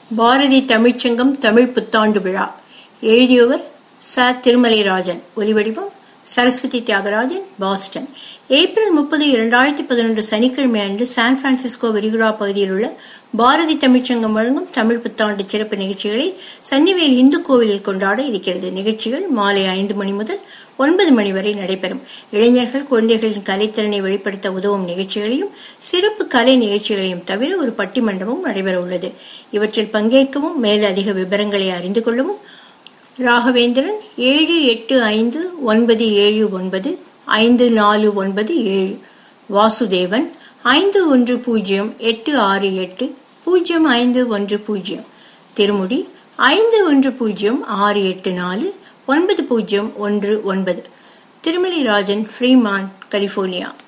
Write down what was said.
பாரதி தமிழ்ச்சங்கம் தமிழ் புத்தாண்டு விழா எழுதியவர் ச திருமலைராஜன் ஒலிவடிவம் சரஸ்வதி தியாகராஜன் பாஸ்டன் ஏப்ரல் முப்பது இரண்டாயிரத்தி பதினொன்று சனிக்கிழமை அன்று சான் பிரான்சிஸ்கோ விரிகுடா பகுதியில் உள்ள பாரதி தமிழ்ச்சங்கம் வழங்கும் தமிழ் புத்தாண்டு சிறப்பு நிகழ்ச்சிகளை சன்னிவேல் இந்து கோவிலில் கொண்டாட இருக்கிறது நிகழ்ச்சிகள் மாலை ஐந்து மணி முதல் ஒன்பது மணி வரை நடைபெறும் இளைஞர்கள் குழந்தைகளின் கலைத்திறனை வெளிப்படுத்த உதவும் நிகழ்ச்சிகளையும் சிறப்பு கலை நிகழ்ச்சிகளையும் தவிர ஒரு பட்டிமண்டபமும் நடைபெற உள்ளது இவற்றில் பங்கேற்கவும் மேல் அதிக விவரங்களை அறிந்து கொள்ளவும் ராகவேந்திரன் ஏழு எட்டு ஐந்து ஒன்பது ஏழு ஒன்பது ஐந்து நாலு ஒன்பது ஏழு வாசுதேவன் ஐந்து ஒன்று பூஜ்ஜியம் எட்டு ஆறு எட்டு பூஜ்ஜியம் ஐந்து ஒன்று பூஜ்ஜியம் திருமுடி ஐந்து ஒன்று பூஜ்ஜியம் ஆறு எட்டு நாலு ஒன்பது பூஜ்ஜியம் ஒன்று ஒன்பது திருமலை ராஜன் ஃப்ரீமான் கலிபோர்னியா